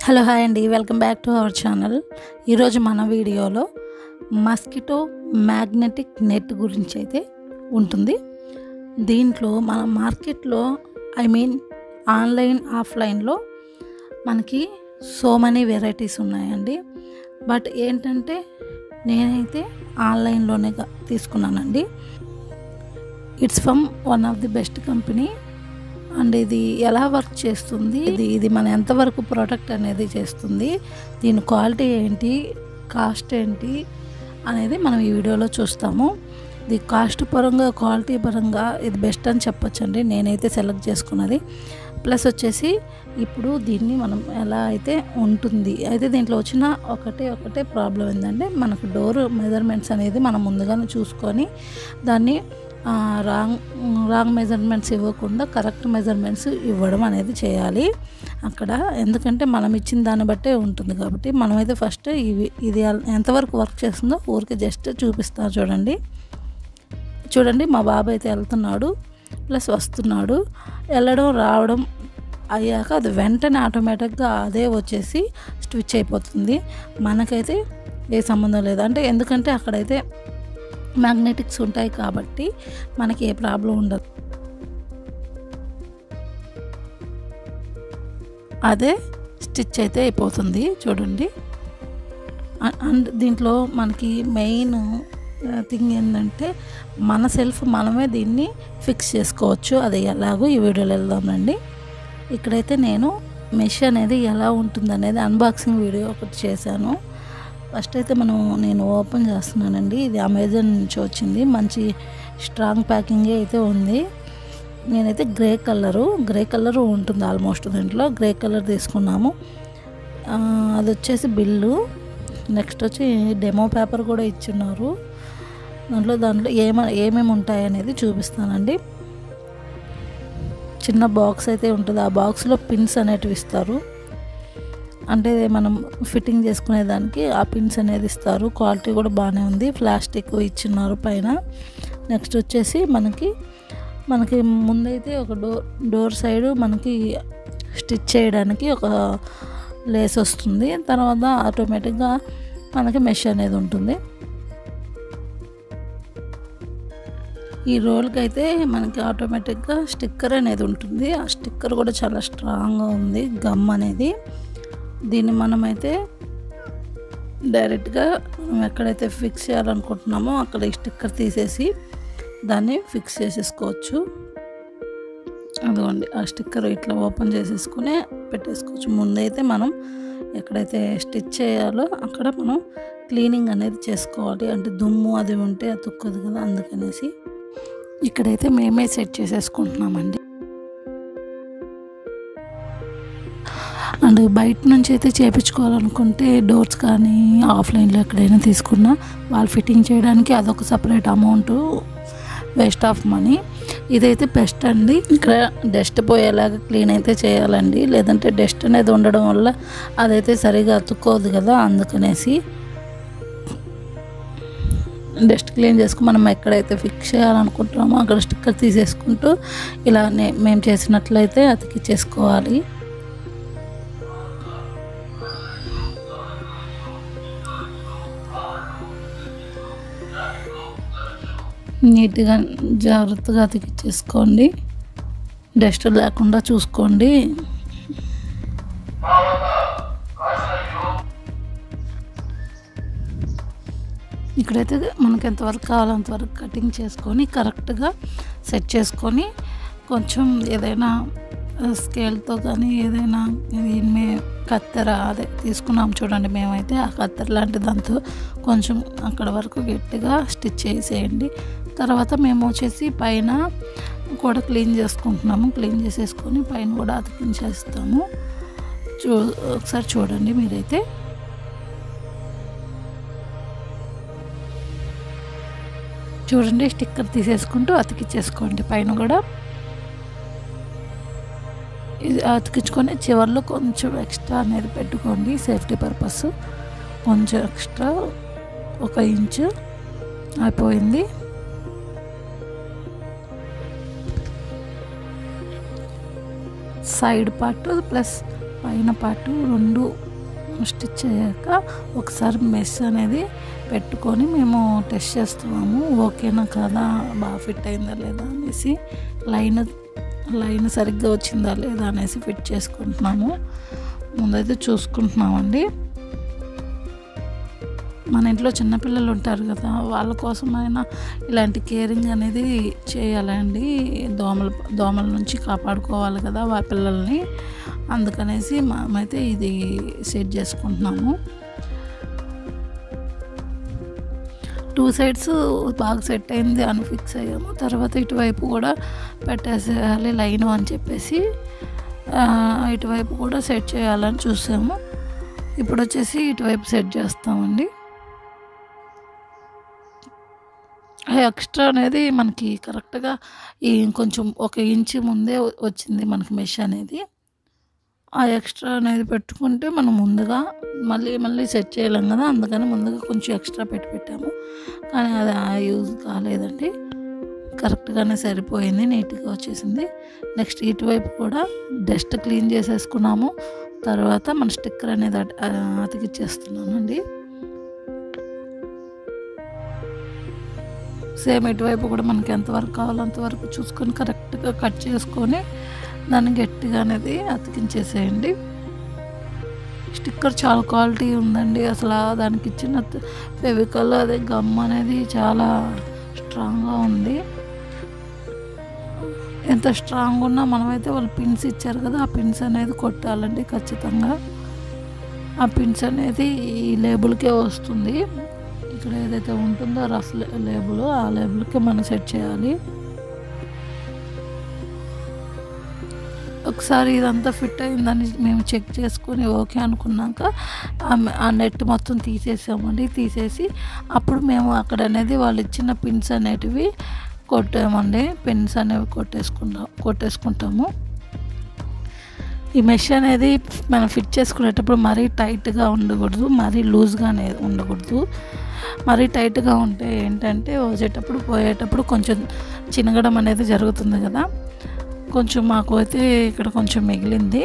hello hi అండి welcome back to our channel ఈరోజు మన వీడియోలో మస్కిటో మ్యాగ్నెటిక్ నెట్ గురించి అయితే ఉంటుంది దీంట్లో మన మార్కెట్లో ఐ మీన్ ఆన్లైన్ ఆఫ్లైన్లో మనకి సో మెనీ వెరైటీస్ ఉన్నాయండి బట్ ఏంటంటే నేనైతే ఆన్లైన్లోనే గా- తీసుకున్నానండి it's from one of the best company and ఇది ఎలా వర్క్ చేస్తుంది ఇది ఇది మన ఎంతవరకు ప్రోడక్ట్ అనేది చేస్తుంది దీని క్వాలిటీ ఏంటి కాస్ట్ ఏంటి అనేది మనం ఈ వీడియోలో చూస్తాము ఇది కాస్ట్ పరంగా క్వాలిటీ పరంగా ఇది బెస్ట్ అని చెప్పొచ్చండి నేనైతే సెలెక్ట్ చేసుకున్నది ప్లస్ వచ్చేసి ఇప్పుడు దీన్ని మనం ఎలా అయితే ఉంటుంది అయితే దీంట్లో వచ్చిన ఒకటే ఒకటే ప్రాబ్లం ఏంటంటే మనకు డోర్ మెజర్మెంట్స్ అనేది మనం ముందుగానే చూసుకొని దాన్ని ఆ, రాంగ్ రాంగ్ మెజర్మెంట్స్ ఇవ్వకుండా కరెక్ట్ మెజర్మెంట్స్ ఇవ్వడం అనేది చేయాలి అక్కడ ఎందుకంటే మనం ఇచ్చిన దాన్ని బట్టే ఉంటుంది కాబట్టి మనమైతే ఫస్ట్ ఇవి ఇది ఎల్- ఎంతవరకు వర్క్ చేస్తుందో ఊరికి జస్ట్ చూపిస్తాను చూడండి చూడండి మా బాబు అయితే వెళ్తున్నాడు ప్లస్ వస్తున్నాడు వెళ్ళడం రావడం అయ్యాక అది వెంటనే ఆటోమేటిక్గా అదే వచ్చేసి స్విచ్ అయిపోతుంది మనకైతే ఏ సంబంధం లేదు అంటే ఎందుకంటే అక్కడైతే మ్యాగ్నెటిక్స్ ఉంటాయి కాబట్టి మనకి ఏ ప్రాబ్లం ఉండదు అదే స్టిచ్ అయితే అయిపోతుంది చూడండి అ- అండ్ దీంట్లో మనకి మెయిన్ థింగ్ ఏంటంటే మన సెల్ఫ్ మనమే దీన్ని ఫిక్స్ చేసుకోవచ్చు అది ఎలాగో ఈ వీడియోలో వెళ్దామండి ఇక్కడైతే నేను మెష్ అనేది ఎలా ఉంటుంది అనేది అన్బాక్సింగ్ వీడియో ఒకటి చేశాను ఫస్ట్ అయితే మనం నేను ఓపెన్ చేస్తున్నానండి ఇది అమెజాన్ నుంచి వచ్చింది మంచి స్ట్రాంగ్ ప్యాకింగే అయితే ఉంది నేనైతే గ్రే కలరు గ్రే కలర్ ఉంటుంది ఆల్మోస్ట్ దీంట్లో గ్రే కలర్ తీసుకున్నాము ఆ, అది వచ్చేసి బిల్లు నెక్స్ట్ వచ్చి డెమో పేపర్ కూడా ఇచ్చున్నారు దాంట్లో దాంట్లో ఏమ ఏమేమి ఉంటాయి అనేది చూపిస్తానండి చిన్న బాక్స్ అయితే ఉంటుంది ఆ బాక్స్లో పిన్స్ అనేటివి ఇస్తారు అంటే మనం ఫిట్టింగ్ చేసుకునే దానికి ఆ పిన్స్ అనేది ఇస్తారు క్వాలిటీ కూడా బాగానే ఉంది ప్లాస్టిక్ ఇచ్చిన్నారు పైన నెక్స్ట్ వచ్చేసి మనకి మనకి ముందైతే ఒక డోర్ డోర్ సైడ్ మనకి స్టిచ్ చేయడానికి ఒక లేస్ వస్తుంది తర్వాత ఆటోమేటిక్గా మనకి మెష్ అనేది ఉంటుంది ఈ రోల్కి అయితే మనకి ఆటోమేటిక్గా స్టిక్కర్ అనేది ఉంటుంది ఆ స్టిక్కర్ కూడా చాలా స్ట్రాంగ్గా ఉంది గమ్ అనేది దీన్ని మనమైతే డైరెక్ట్గా మనం ఎక్కడైతే ఫిక్స్ చేయాలనుకుంటున్నామో అక్కడ ఈ స్టిక్కర్ తీసేసి దాన్ని ఫిక్స్ చేసేసుకోవచ్చు అదిగోండి ఆ స్టిక్కర్ ఇట్లా ఓపెన్ చేసేసుకుని పెట్టేసుకోవచ్చు ముందైతే మనం ఎక్కడైతే స్టిచ్ చేయాలో అక్కడ మనం క్లీనింగ్ అనేది చేసుకోవాలి అంటే దుమ్ము అది ఉంటే అతుక్కోదు కదా అందుకనేసి ఇక్కడైతే మేమే సెట్ చేసేసుకుంటున్నామండి అండ్ బయట నుంచి అయితే చేపించుకోవాలనుకుంటే డోర్స్ కానీ ఆఫ్లైన్లో ఎక్కడైనా తీసుకున్నా వాళ్ళు ఫిట్టింగ్ చేయడానికి అదొక separate amount waste of money ఇదైతే బెస్ట్ అండి ఇక్కడ డస్ట్ పోయేలాగా క్లీన్ అయితే చేయాలండి లేదంటే డస్ట్ అనేది ఉండడం వల్ల అదైతే సరిగా అతుక్కోదు కదా అందుకనేసి డస్ట్ క్లీన్ చేసుకుని మనం ఎక్కడైతే ఫిక్స్ చేయాలనుకుంటున్నామో అక్కడ స్టిక్కర్ తీసేసుకుంటూ ఇలా నే- మేము చేసినట్లయితే అతికిచ్చేసుకోవాలి నీట్గా జాగ్రత్తగా అతికిచ్చేసుకోండి డస్ట్ లేకుండా చూసుకోండి ఇక్కడైతే మనకి ఎంతవరకు కావాలో అంతవరకు కటింగ్ చేసుకొని కరెక్ట్గా సెట్ చేసుకొని కొంచెం ఏదైనా స్కేల్తో కానీ ఏదైనా ఇది మే కత్తెర అదే తీసుకున్నాం చూడండి మేమైతే ఆ కత్తెర లాంటి దాంతో కొంచెం అక్కడ వరకు గట్టిగా స్టిచ్ చేసేయండి తర్వాత మేము వచ్చేసి పైన కూడా క్లీన్ చేసుకుంటున్నాము క్లీన్ చేసేసుకొని పైన కూడా అతికించేస్తాము చూ ఒకసారి చూడండి మీరైతే చూడండి స్టిక్కర్ తీసేసుకుంటూ అతికిచ్చేసుకోండి పైన కూడా ఇది అతికించుకొని చివర్లో కొంచెం ఎక్స్ట్రా అనేది పెట్టుకోండి సేఫ్టీ పర్పస్ కొంచెం ఎక్స్ట్రా ఒక ఇంచు అయిపోయింది సైడ్ పార్ట్ ప్లస్ పైన పాటు రెండు స్టిచ్ అయ్యాక ఒకసారి మెస్ అనేది పెట్టుకొని మేము టెస్ట్ చేస్తున్నాము ఓకేనా కదా బాగా ఫిట్ అయిందా లేదా అనేసి లైన్ లైన్ సరిగ్గా వచ్చిందా లేదా అనేసి ఫిట్ చేసుకుంటున్నాము ముందైతే చూసుకుంటున్నామండి మన ఇంట్లో చిన్నపిల్లలు ఉంటారు కదా వాళ్ళ కోసమైనా ఇలాంటి కేరింగ్ అనేది చేయాలండి దోమల దోమల నుంచి కాపాడుకోవాలి కదా వాళ్ళ పిల్లల్ని అందుకనేసి మేమైతే ఇది సెట్ చేసుకుంటున్నాము టూ సైడ్స్ బాగా సెట్ అయింది అని ఫిక్స్ అయ్యాము తర్వాత ఇటువైపు కూడా పెట్టేసేయాలి లైన్ అని చెప్పేసి ఇటువైపు కూడా సెట్ చేయాలని చూసాము ఇప్పుడు వచ్చేసి ఇటువైపు సెట్ చేస్తామండి ఎక్స్ట్రా అనేది మనకి కరెక్ట్గా ఈ కొంచెం ఒక ఇంచు ముందే వచ్చింది మనకి మెష్ అనేది ఆ ఎక్స్ట్రా అనేది పెట్టుకుంటే మనం ముందుగా మళ్ళీ మళ్ళీ సెట్ చేయలేం కదా అందుకని ముందుగా కొంచెం ఎక్స్ట్రా పెట్టి పెట్టాము కానీ అది యూజ్ కాలేదండి కరెక్ట్గానే సరిపోయింది నీట్గా వచ్చేసింది నెక్స్ట్ ఇటువైపు కూడా డస్ట్ క్లీన్ చేసేసుకున్నాము తర్వాత మన స్టిక్కర్ అనేది అతికిచ్చేస్తున్నానండి సేమ్ ఇటువైపు కూడా మనకి ఎంతవరకు కావాలో అంతవరకు చూసుకొని కరెక్ట్గా కట్ చేసుకొని దాన్ని గట్టిగా అనేది అతికించేసేయండి స్టిక్కర్ చాలా క్వాలిటీ ఉందండి అసలు దానికి ఇచ్చిన ఫెవికల్ అదే గమ్ అనేది చాలా స్ట్రాంగ్గా ఉంది ఎంత స్ట్రాంగ్ ఉన్నా మనమైతే వాళ్ళు పిన్స్ ఇచ్చారు కదా ఆ పిన్స్ అనేది కొట్టాలండి ఖచ్చితంగా ఆ పిన్స్ అనేది ఈ లేబుల్కే వస్తుంది ఇక్కడ ఏదైతే ఉంటుందో రఫ్ లేబుల్ ఆ లేబుల్కి మనం సెట్ చేయాలి ఒకసారి ఇదంతా ఫిట్ అయిందని మేము చెక్ చేసుకొని ఓకే అనుకున్నాక ఆ నెట్ మొత్తం తీసేసామండి తీసేసి అప్పుడు మేము అక్కడ అనేది వాళ్ళు ఇచ్చిన పిన్స్ అనేటివి కొట్టామండి పిన్స్ అనేవి కొట్టేసుకుంటాం కొట్టేసుకుంటాము ఈ మెష్ అనేది మనం ఫిట్ చేసుకునేటప్పుడు మరీ టైట్గా ఉండకూడదు మరీ లూజ్గా అనేది ఉండకూడదు మరీ టైట్గా ఉంటే ఏంటంటే వచ్చేటప్పుడు పోయేటప్పుడు కొంచెం చినగడం అనేది జరుగుతుంది కదా కొంచెం మాకు అయితే ఇక్కడ కొంచెం మిగిలింది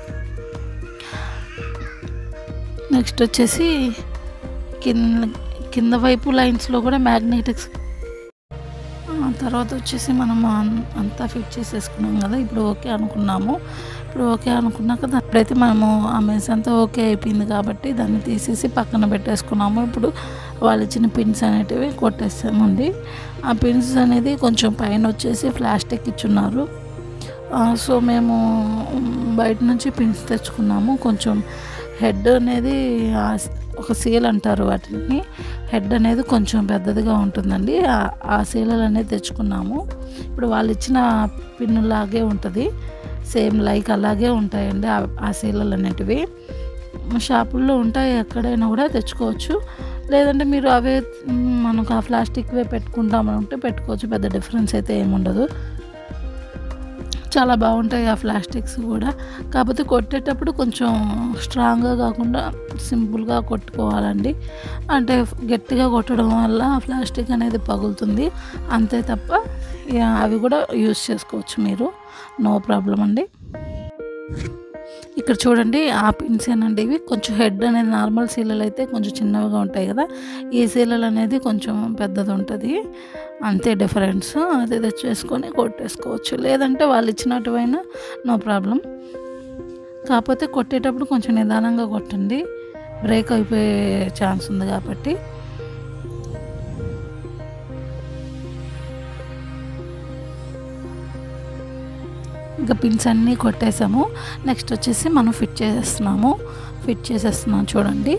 నెక్స్ట్ వచ్చేసి కింద కింద వైపు లైన్స్లో కూడా మ్యాగ్నెటిక్స్ తర్వాత వచ్చేసి మనం అంతా ఫిట్ చేసేసుకున్నాం కదా ఇప్పుడు ఓకే అనుకున్నాము ఇప్పుడు ఓకే అనుకున్నాక అప్పుడైతే మనము ఆ మెస్ అంతా ఓకే అయిపోయింది కాబట్టి దాన్ని తీసేసి పక్కన పెట్టేసుకున్నాము ఇప్పుడు వాళ్ళు ఇచ్చిన పిన్స్ అనేటివి కొట్టేసామండి ఆ పిన్స్ అనేది కొంచెం పైన వచ్చేసి ప్లాస్టిక్ ఇచ్చున్నారు సో మేము బయట నుంచి పిన్స్ తెచ్చుకున్నాము కొంచెం హెడ్ అనేది ఒక సీల్ అంటారు వాటిని హెడ్ అనేది కొంచెం పెద్దదిగా ఉంటుందండి ఆ సీలలు అనేది తెచ్చుకున్నాము ఇప్పుడు వాళ్ళు ఇచ్చిన పిన్నులాగే ఉంటుంది సేమ్ లైక్ అలాగే ఉంటాయండి ఆ సీలలు అనేటివి షాపుల్లో ఉంటాయి ఎక్కడైనా కూడా తెచ్చుకోవచ్చు లేదంటే మీరు అవే మనకు ఆ ప్లాస్టిక్వే పెట్టుకుంటామంటే పెట్టుకోవచ్చు పెద్ద డిఫరెన్స్ అయితే ఏముండదు చాలా బాగుంటాయి ఆ ప్లాస్టిక్స్ కూడా కాకపోతే కొట్టేటప్పుడు కొంచెం స్ట్రాంగ్గా కాకుండా సింపుల్గా కొట్టుకోవాలండి అంటే గట్టిగా కొట్టడం వల్ల ప్లాస్టిక్ అనేది పగులుతుంది అంతే తప్ప అవి కూడా యూస్ చేసుకోవచ్చు మీరు నో ప్రాబ్లం అండి ఇక్కడ చూడండి ఆ పిన్స్ ఏనండి ఇవి కొంచెం హెడ్ అనేది నార్మల్ సీలలు అయితే కొంచెం చిన్నవిగా ఉంటాయి కదా ఈ సీలలు అనేది కొంచెం పెద్దది ఉంటుంది అంతే డిఫరెన్స్ అది తెచ్చేసుకొని కొట్టేసుకోవచ్చు లేదంటే వాళ్ళు ఇచ్చినట్టువైనా నో ప్రాబ్లం కాకపోతే కొట్టేటప్పుడు కొంచెం నిదానంగా కొట్టండి బ్రేక్ అయిపోయే ఛాన్స్ ఉంది కాబట్టి ఇంకా పిన్స్ అన్నీ కొట్టేసాము నెక్స్ట్ వచ్చేసి మనం ఫిట్ చేసేస్తున్నాము ఫిట్ చేసేస్తున్నాం చూడండి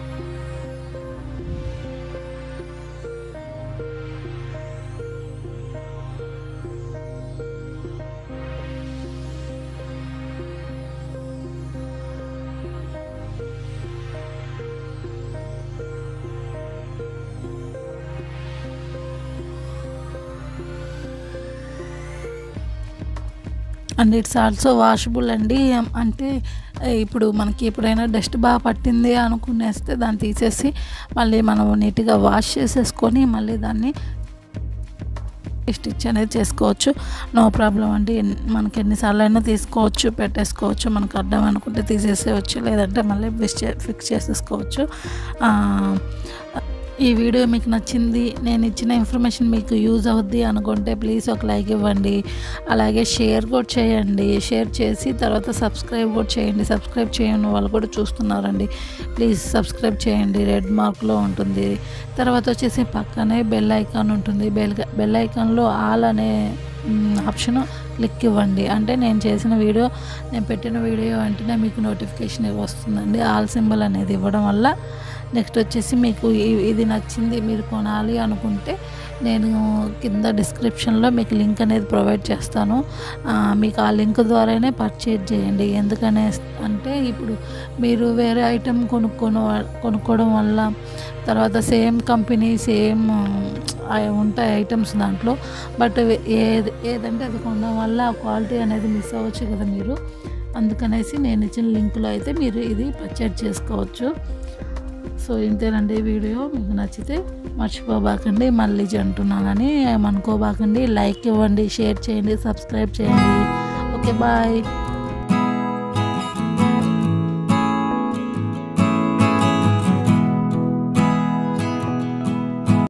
అండ్ ఇట్స్ ఆల్సో వాషబుల్ అండి అంటే ఇప్పుడు మనకి ఎప్పుడైనా డస్ట్ బాగా పట్టింది అనుకునేస్తే దాన్ని తీసేసి మళ్ళీ మనం నీట్గా వాష్ చేసేసుకొని మళ్ళీ దాన్ని స్టిచ్ అనేది చేసుకోవచ్చు నో ప్రాబ్లం అండి ఎన్- మనకి ఎన్నిసార్లు అయినా తీసుకోవచ్చు పెట్టేసుకోవచ్చు మనకు అడ్డం అనుకుంటే తీసేసేయచ్చు లేదంటే మళ్ళీ ఫిక్స్ చే ఫిక్స్ చేసేసుకోవచ్చు ఆ, ఈ వీడియో మీకు నచ్చింది నేను ఇచ్చిన ఇన్ఫర్మేషన్ మీకు యూజ్ అవుద్ది అనుకుంటే ప్లీజ్ ఒక లైక్ ఇవ్వండి అలాగే షేర్ కూడా చేయండి షేర్ చేసి తర్వాత సబ్స్క్రైబ్ కూడా చేయండి సబ్స్క్రైబ్ చేయని వాళ్ళు కూడా చూస్తున్నారండి ప్లీజ్ సబ్స్క్రైబ్ చేయండి రెడ్ మార్క్లో ఉంటుంది తర్వాత వచ్చేసి పక్కనే బెల్ ఐకాన్ ఉంటుంది బెల్ బెల్ ఐకాన్లో ఆల్ అనే ఆప్షన్ క్లిక్ ఇవ్వండి అంటే నేను చేసిన వీడియో నేను పెట్టిన వీడియో వెంటనే మీకు నోటిఫికేషన్ వస్తుందండి ఆల్ సింబల్ అనేది ఇవ్వడం వల్ల నెక్స్ట్ వచ్చేసి మీకు ఇ- ఇది నచ్చింది మీరు కొనాలి అనుకుంటే నేను కింద డిస్క్రిప్షన్లో మీకు లింక్ అనేది ప్రొవైడ్ చేస్తాను ఆ, మీకు ఆ లింక్ ద్వారానే పర్చేజ్ చేయండి ఎందుకనే అంటే ఇప్పుడు మీరు వేరే ఐటెం కొనుక్కోను కొనుక్కోవడం వల్ల తర్వాత సేమ్ కంపెనీ సేమ్ ఉంటాయి ఐటమ్స్ దాంట్లో బట్ ఏది ఏదంటే అది కొనడం వల్ల ఆ క్వాలిటీ అనేది మిస్ అవ్వచ్చు కదా మీరు అందుకనేసి నేను ఇచ్చిన లింకులో అయితే మీరు ఇది పర్చేజ్ చేసుకోవచ్చు సో ఇంతేనండి ఈ వీడియో మీకు నచ్చితే మర్చిపోబాకండి మళ్ళీ అంటున్నానని ఏమనుకోబాకండి లైక్ ఇవ్వండి షేర్ చేయండి సబ్స్క్రైబ్ చేయండి ఓకే బాయ్